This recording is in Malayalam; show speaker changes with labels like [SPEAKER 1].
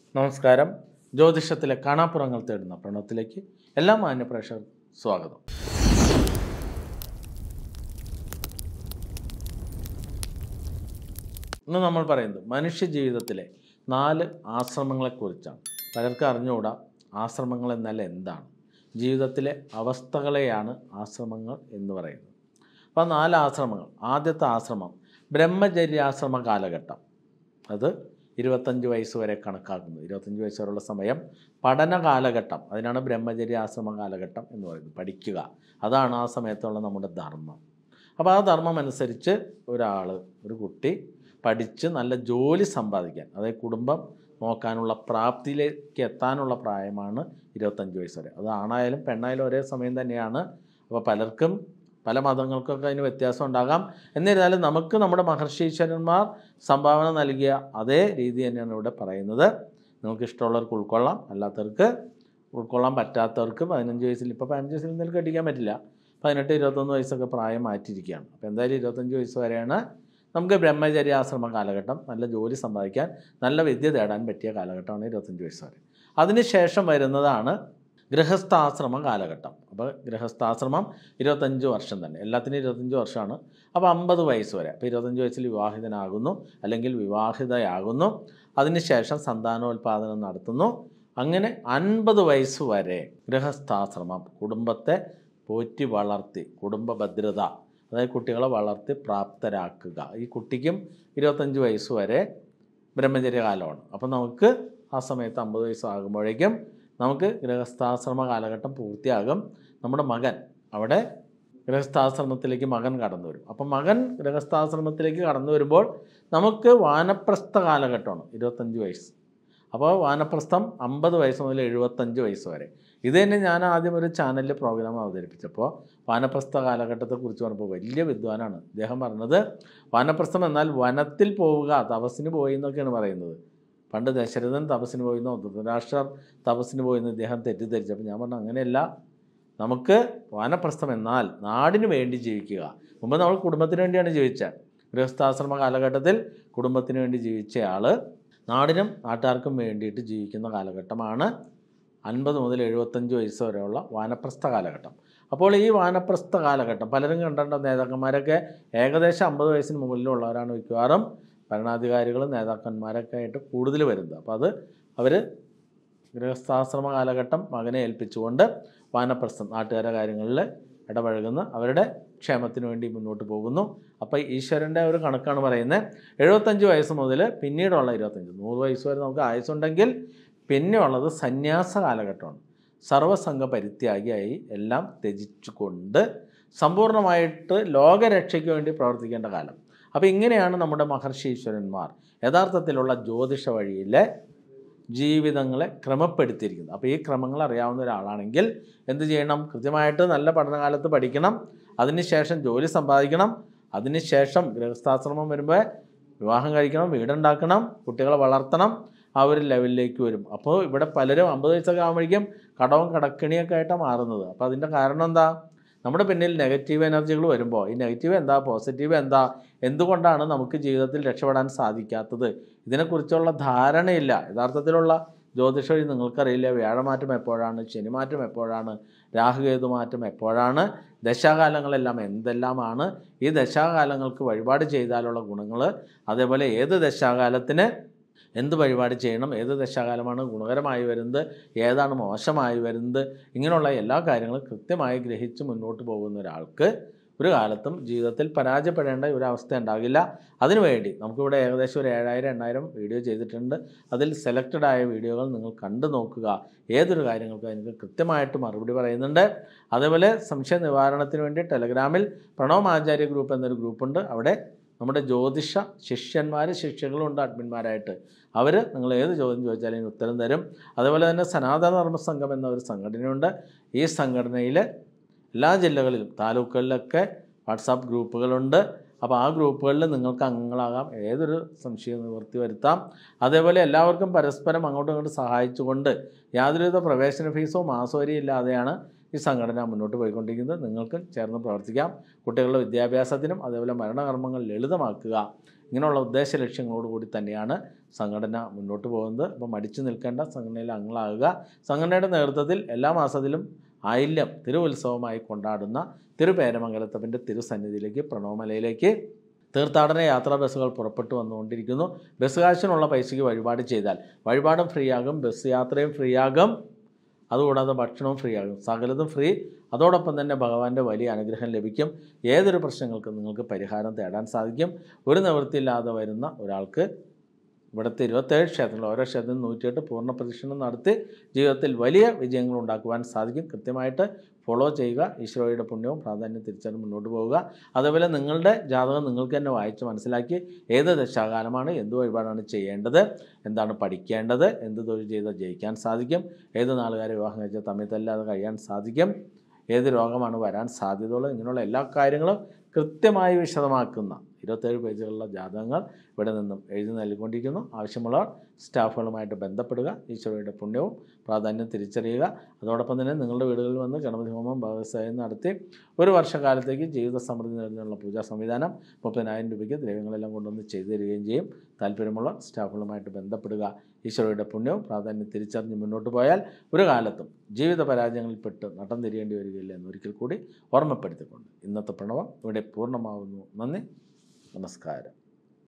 [SPEAKER 1] നമസ്കാരം ജ്യോതിഷത്തിലെ കാണാപ്പുറങ്ങൾ തേടുന്ന പ്രണവത്തിലേക്ക് എല്ലാ മാന്യപ്രേക്ഷകർക്കും സ്വാഗതം ഇന്ന് നമ്മൾ പറയുന്നത് മനുഷ്യ ജീവിതത്തിലെ നാല് ആശ്രമങ്ങളെക്കുറിച്ചാണ് പലർക്കും അറിഞ്ഞുകൂടാ ആശ്രമങ്ങൾ എന്നാൽ എന്താണ് ജീവിതത്തിലെ അവസ്ഥകളെയാണ് ആശ്രമങ്ങൾ എന്ന് പറയുന്നത് അപ്പോൾ ആ നാല് ആശ്രമങ്ങൾ ആദ്യത്തെ ആശ്രമം ബ്രഹ്മചര്യാശ്രമ കാലഘട്ടം അത് ഇരുപത്തഞ്ച് വയസ്സ് വരെ കണക്കാക്കുന്നത് ഇരുപത്തഞ്ച് വയസ്സ് വരെയുള്ള സമയം പഠന കാലഘട്ടം അതിനാണ് ബ്രഹ്മചര്യ ആശ്രമ കാലഘട്ടം എന്ന് പറയുന്നത് പഠിക്കുക അതാണ് ആ സമയത്തുള്ള നമ്മുടെ ധർമ്മം അപ്പോൾ ആ ധർമ്മം അനുസരിച്ച് ഒരാൾ ഒരു കുട്ടി പഠിച്ച് നല്ല ജോലി സമ്പാദിക്കാൻ അതായത് കുടുംബം നോക്കാനുള്ള പ്രാപ്തിയിലേക്ക് എത്താനുള്ള പ്രായമാണ് ഇരുപത്തഞ്ച് വയസ്സ് വരെ അത് ആണായാലും പെണ്ണായാലും ഒരേ സമയം തന്നെയാണ് അപ്പോൾ പലർക്കും പല മതങ്ങൾക്കൊക്കെ അതിന് വ്യത്യാസം ഉണ്ടാകാം എന്നിരുന്നാലും നമുക്ക് നമ്മുടെ മഹർഷീശ്വരന്മാർ സംഭാവന നൽകിയ അതേ രീതി തന്നെയാണ് ഇവിടെ പറയുന്നത് നിങ്ങൾക്ക് ഇഷ്ടമുള്ളവർക്ക് ഉൾക്കൊള്ളാം അല്ലാത്തവർക്ക് ഉൾക്കൊള്ളാൻ പറ്റാത്തവർക്ക് പതിനഞ്ച് വയസ്സിൽ ഇപ്പോൾ പതിനഞ്ച് വയസ്സിൽ എന്തെങ്കിലും കെട്ടിക്കാൻ പറ്റില്ല പതിനെട്ട് ഇരുപത്തൊന്ന് വയസ്സൊക്കെ പ്രായം മാറ്റിയിരിക്കുകയാണ് അപ്പോൾ എന്തായാലും ഇരുപത്തഞ്ച് വയസ്സ് വരെയാണ് നമുക്ക് ബ്രഹ്മചര്യാശ്രമ കാലഘട്ടം നല്ല ജോലി സമ്പാദിക്കാൻ നല്ല വിദ്യ തേടാൻ പറ്റിയ കാലഘട്ടമാണ് ഇരുപത്തഞ്ച് വയസ്സ് വരെ അതിനുശേഷം വരുന്നതാണ് ഗൃഹസ്ഥാശ്രമ കാലഘട്ടം അപ്പോൾ ഗൃഹസ്ഥാശ്രമം ഇരുപത്തഞ്ച് വർഷം തന്നെ എല്ലാത്തിനും ഇരുപത്തഞ്ച് വർഷമാണ് അപ്പോൾ അമ്പത് വയസ്സ് വരെ അപ്പോൾ ഇരുപത്തഞ്ച് വയസ്സിൽ വിവാഹിതനാകുന്നു അല്ലെങ്കിൽ വിവാഹിതയാകുന്നു അതിനുശേഷം സന്താനോൽപാദനം നടത്തുന്നു അങ്ങനെ അൻപത് വയസ്സ് വരെ ഗൃഹസ്ഥാശ്രമം കുടുംബത്തെ പോറ്റി വളർത്തി കുടുംബ ഭദ്രത അതായത് കുട്ടികളെ വളർത്തി പ്രാപ്തരാക്കുക ഈ കുട്ടിക്കും ഇരുപത്തഞ്ച് വയസ്സ് വരെ ബ്രഹ്മചര്യ കാലമാണ് അപ്പോൾ നമുക്ക് ആ സമയത്ത് അമ്പത് വയസ്സാകുമ്പോഴേക്കും നമുക്ക് ഗൃഹസ്ഥാശ്രമ കാലഘട്ടം പൂർത്തിയാകും നമ്മുടെ മകൻ അവിടെ ഗൃഹസ്ഥാശ്രമത്തിലേക്ക് മകൻ കടന്നു വരും അപ്പം മകൻ ഗൃഹസ്ഥാശ്രമത്തിലേക്ക് കടന്നു വരുമ്പോൾ നമുക്ക് വാനപ്രസ്ഥ കാലഘട്ടമാണ് ഇരുപത്തഞ്ച് വയസ്സ് അപ്പോൾ വാനപ്രസ്ഥം അമ്പത് വയസ്സ് മുതൽ എഴുപത്തഞ്ച് വയസ്സ് വരെ ഇത് തന്നെ ഞാൻ ആദ്യം ഒരു ചാനലിൽ പ്രോഗ്രാം അവതരിപ്പിച്ചപ്പോൾ വാനപ്രസ്ഥ കാലഘട്ടത്തെക്കുറിച്ച് പറഞ്ഞപ്പോൾ വലിയ വിദ്വാനാണ് അദ്ദേഹം പറഞ്ഞത് വാനപ്രസ്ഥം എന്നാൽ വനത്തിൽ പോവുക തപസ്സിന് പോയി എന്നൊക്കെയാണ് പറയുന്നത് പണ്ട് ദശരഥൻ തപസ്സിന് പോയിന്നോ ധൃതരാഷ്ട്രർ തപസ്സിന് പോയിന്ന് ഇദ്ദേഹം തെറ്റിദ്ധരിച്ചപ്പോൾ ഞാൻ പറഞ്ഞു അങ്ങനെയല്ല നമുക്ക് വാനപ്രസ്ഥം എന്നാൽ നാടിന് വേണ്ടി ജീവിക്കുക മുമ്പ് നമ്മൾ കുടുംബത്തിന് വേണ്ടിയാണ് ജീവിച്ചത് ഗൃഹസ്ഥാശ്രമ കാലഘട്ടത്തിൽ കുടുംബത്തിന് വേണ്ടി ജീവിച്ച ആൾ നാടിനും നാട്ടുകാർക്കും വേണ്ടിയിട്ട് ജീവിക്കുന്ന കാലഘട്ടമാണ് അൻപത് മുതൽ എഴുപത്തഞ്ച് വയസ്സ് വരെയുള്ള വാനപ്രസ്ഥ കാലഘട്ടം അപ്പോൾ ഈ വാനപ്രസ്ഥ കാലഘട്ടം പലരും കണ്ടിട്ടുണ്ടോ നേതാക്കന്മാരൊക്കെ ഏകദേശം അമ്പത് വയസ്സിന് മുകളിലുള്ളവരാണ് മിക്കവാറും ഭരണാധികാരികളും നേതാക്കന്മാരൊക്കെ ആയിട്ട് കൂടുതൽ വരുന്നത് അപ്പോൾ അത് അവർ ഗൃഹസ്ഥാശ്രമ കാലഘട്ടം മകനെ ഏൽപ്പിച്ചുകൊണ്ട് വാനപ്രസ്ഥം നാട്ടുകാരുടെ കാര്യങ്ങളിൽ ഇടപഴകുന്ന അവരുടെ ക്ഷേമത്തിന് വേണ്ടി മുന്നോട്ട് പോകുന്നു അപ്പോൾ ഈശ്വരൻ്റെ ഒരു കണക്കാണ് പറയുന്നത് എഴുപത്തഞ്ച് വയസ്സ് മുതൽ പിന്നീടുള്ള ഇരുപത്തഞ്ച് നൂറ് വയസ്സ് വരെ നമുക്ക് ആയുസ്സുണ്ടെങ്കിൽ പിന്നെ ഉള്ളത് സന്യാസ കാലഘട്ടമാണ് സർവസംഘ പരിത്യാഗിയായി എല്ലാം ത്യജിച്ചുകൊണ്ട് സമ്പൂർണ്ണമായിട്ട് ലോകരക്ഷയ്ക്ക് വേണ്ടി പ്രവർത്തിക്കേണ്ട കാലം അപ്പോൾ ഇങ്ങനെയാണ് നമ്മുടെ മഹർഷീശ്വരന്മാർ യഥാർത്ഥത്തിലുള്ള ജ്യോതിഷ വഴിയിലെ ജീവിതങ്ങളെ ക്രമപ്പെടുത്തിയിരിക്കുന്നത് അപ്പോൾ ഈ ക്രമങ്ങൾ അറിയാവുന്ന ഒരാളാണെങ്കിൽ എന്ത് ചെയ്യണം കൃത്യമായിട്ട് നല്ല പഠനകാലത്ത് പഠിക്കണം അതിനുശേഷം ജോലി സമ്പാദിക്കണം അതിനുശേഷം ഗൃഹസ്ഥാശ്രമം വരുമ്പോൾ വിവാഹം കഴിക്കണം വീടുണ്ടാക്കണം കുട്ടികളെ വളർത്തണം ആ ഒരു ലെവലിലേക്ക് വരും അപ്പോൾ ഇവിടെ പലരും അമ്പത് വയസ്സൊക്കെ ആകുമ്പോഴേക്കും കടവും കടക്കിണിയൊക്കെ ആയിട്ടാണ് മാറുന്നത് അപ്പോൾ അതിൻ്റെ കാരണം എന്താ നമ്മുടെ പിന്നിൽ നെഗറ്റീവ് എനർജികൾ വരുമ്പോൾ ഈ നെഗറ്റീവ് എന്താ പോസിറ്റീവ് എന്താ എന്തുകൊണ്ടാണ് നമുക്ക് ജീവിതത്തിൽ രക്ഷപ്പെടാൻ സാധിക്കാത്തത് ഇതിനെക്കുറിച്ചുള്ള ധാരണയില്ല യഥാർത്ഥത്തിലുള്ള ജ്യോതിഷ വഴി നിങ്ങൾക്കറിയില്ല വ്യാഴമാറ്റം എപ്പോഴാണ് ശനിമാറ്റം എപ്പോഴാണ് രാഹുകേതു മാറ്റം എപ്പോഴാണ് ദശാകാലങ്ങളെല്ലാം എന്തെല്ലാമാണ് ഈ ദശാകാലങ്ങൾക്ക് വഴിപാട് ചെയ്താലുള്ള ഗുണങ്ങൾ അതേപോലെ ഏത് ദശാകാലത്തിന് എന്ത് വഴിപാട് ചെയ്യണം ഏത് ദശാകാലമാണ് ഗുണകരമായി വരുന്നത് ഏതാണ് മോശമായി വരുന്നത് ഇങ്ങനെയുള്ള എല്ലാ കാര്യങ്ങളും കൃത്യമായി ഗ്രഹിച്ച് മുന്നോട്ട് പോകുന്ന ഒരാൾക്ക് ഒരു കാലത്തും ജീവിതത്തിൽ പരാജയപ്പെടേണ്ട ഒരു അവസ്ഥ ഉണ്ടാകില്ല അതിനുവേണ്ടി നമുക്കിവിടെ ഏകദേശം ഒരു ഏഴായിരം എണ്ണായിരം വീഡിയോ ചെയ്തിട്ടുണ്ട് അതിൽ സെലക്റ്റഡ് ആയ വീഡിയോകൾ നിങ്ങൾ കണ്ടു നോക്കുക ഏതൊരു കാര്യങ്ങൾക്കും എനിക്ക് കൃത്യമായിട്ട് മറുപടി പറയുന്നുണ്ട് അതേപോലെ സംശയ നിവാരണത്തിന് വേണ്ടി ടെലഗ്രാമിൽ പ്രണവ് ആചാര്യ ഗ്രൂപ്പ് എന്നൊരു ഗ്രൂപ്പുണ്ട് അവിടെ നമ്മുടെ ജ്യോതിഷ ശിഷ്യന്മാർ ശിഷ്യകളുണ്ട് അഡ്മിന്മാരായിട്ട് അവർ നിങ്ങൾ ഏത് ചോദ്യം ചോദിച്ചാലും അതിന് ഉത്തരം തരും അതുപോലെ തന്നെ സനാതന ധർമ്മ സംഘം എന്ന ഒരു സംഘടനയുണ്ട് ഈ സംഘടനയിൽ എല്ലാ ജില്ലകളിലും താലൂക്കുകളിലൊക്കെ വാട്സാപ്പ് ഗ്രൂപ്പുകളുണ്ട് അപ്പോൾ ആ ഗ്രൂപ്പുകളിൽ നിങ്ങൾക്ക് അംഗങ്ങളാകാം ഏതൊരു സംശയം നിവൃത്തി വരുത്താം അതേപോലെ എല്ലാവർക്കും പരസ്പരം അങ്ങോട്ടും ഇങ്ങോട്ടും സഹായിച്ചുകൊണ്ട് യാതൊരുവിധ പ്രവേശന ഫീസോ മാസവരിയും ഇല്ലാതെയാണ് ഈ സംഘടന മുന്നോട്ട് പോയിക്കൊണ്ടിരിക്കുന്നത് നിങ്ങൾക്ക് ചേർന്ന് പ്രവർത്തിക്കാം കുട്ടികളുടെ വിദ്യാഭ്യാസത്തിനും അതേപോലെ മരണകർമ്മങ്ങൾ ലളിതമാക്കുക ഇങ്ങനെയുള്ള ഉദ്ദേശ ലക്ഷ്യങ്ങളോടുകൂടി തന്നെയാണ് സംഘടന മുന്നോട്ട് പോകുന്നത് അപ്പോൾ മടിച്ചു നിൽക്കേണ്ട സംഘടനയിൽ അംഗങ്ങളാകുക സംഘടനയുടെ നേതൃത്വത്തിൽ എല്ലാ മാസത്തിലും ആയില്യം തിരുവുത്സവമായി കൊണ്ടാടുന്ന തിരുപേരമംഗലത്തപ്പൻ്റെ തിരുസന്നിധിയിലേക്ക് പ്രണവമലയിലേക്ക് തീർത്ഥാടന യാത്രാ ബസ്സുകൾ പുറപ്പെട്ടു വന്നുകൊണ്ടിരിക്കുന്നു ബസ് കാശിനുള്ള പൈസയ്ക്ക് വഴിപാട് ചെയ്താൽ വഴിപാടും ഫ്രീ ആകും ബസ് യാത്രയും ഫ്രീ ആകും അതുകൂടാതെ ഭക്ഷണവും ഫ്രീ ആകും സകലതും ഫ്രീ അതോടൊപ്പം തന്നെ ഭഗവാന്റെ വലിയ അനുഗ്രഹം ലഭിക്കും ഏതൊരു പ്രശ്നങ്ങൾക്കും നിങ്ങൾക്ക് പരിഹാരം തേടാൻ സാധിക്കും ഒരു നിവൃത്തിയില്ലാതെ വരുന്ന ഒരാൾക്ക് ഇവിടുത്തെ ഇരുപത്തേഴ് ക്ഷേത്രങ്ങൾ ഓരോ ക്ഷേത്രത്തിൽ നൂറ്റിയെട്ട് പൂർണ്ണ പ്രദക്ഷിണം നടത്തി ജീവിതത്തിൽ വലിയ വിജയങ്ങൾ ഉണ്ടാക്കുവാൻ സാധിക്കും കൃത്യമായിട്ട് ഫോളോ ചെയ്യുക ഈശ്വരയുടെ പുണ്യവും പ്രാധാന്യം തിരിച്ചറിഞ്ഞ് മുന്നോട്ട് പോവുക അതേപോലെ നിങ്ങളുടെ ജാതകം നിങ്ങൾക്ക് തന്നെ വായിച്ച് മനസ്സിലാക്കി ഏത് ദശാകാലമാണ് എന്ത് വഴിപാടാണ് ചെയ്യേണ്ടത് എന്താണ് പഠിക്കേണ്ടത് എന്ത് തൊഴിൽ ചെയ്താൽ ജയിക്കാൻ സാധിക്കും ഏത് നാളുകാരെ വിവാഹം കഴിച്ചാൽ തമ്മിൽ തല്ലാതെ കഴിയാൻ സാധിക്കും ഏത് രോഗമാണ് വരാൻ സാധ്യതയുള്ളത് ഇങ്ങനെയുള്ള എല്ലാ കാര്യങ്ങളും കൃത്യമായി വിശദമാക്കുന്ന ഇരുപത്തേഴ് പേജുകളുള്ള ജാതകങ്ങൾ ഇവിടെ നിന്നും എഴുതി നൽകിക്കൊണ്ടിരിക്കുന്നു ആവശ്യമുള്ളവർ സ്റ്റാഫുകളുമായിട്ട് ബന്ധപ്പെടുക ഈശ്വരയുടെ പുണ്യവും പ്രാധാന്യം തിരിച്ചറിയുക അതോടൊപ്പം തന്നെ നിങ്ങളുടെ വീടുകളിൽ വന്ന് ഗണപതി ഹോമം ഭഗവത്സവം നടത്തി ഒരു വർഷക്കാലത്തേക്ക് ജീവിത സമൃദ്ധി നേടുന്നതിനുള്ള പൂജാ സംവിധാനം മുപ്പതിനായിരം രൂപയ്ക്ക് ദ്രവ്യങ്ങളെല്ലാം കൊണ്ടുവന്ന് ചെയ്തു തരികയും ചെയ്യും താല്പര്യമുള്ള സ്റ്റാഫുകളുമായിട്ട് ബന്ധപ്പെടുക ഈശ്വരയുടെ പുണ്യവും പ്രാധാന്യം തിരിച്ചറിഞ്ഞ് മുന്നോട്ട് പോയാൽ ഒരു കാലത്തും ജീവിത പരാജയങ്ങളിൽപ്പെട്ട് നട്ടം തിരിയേണ്ടി വരികയില്ല എന്നൊരിക്കൽ കൂടി ഓർമ്മപ്പെടുത്തിക്കൊണ്ട് ഇന്നത്തെ പ്രണവം ഇവിടെ പൂർണ്ണമാവുന്നു നന്ദി നമസ്കാരം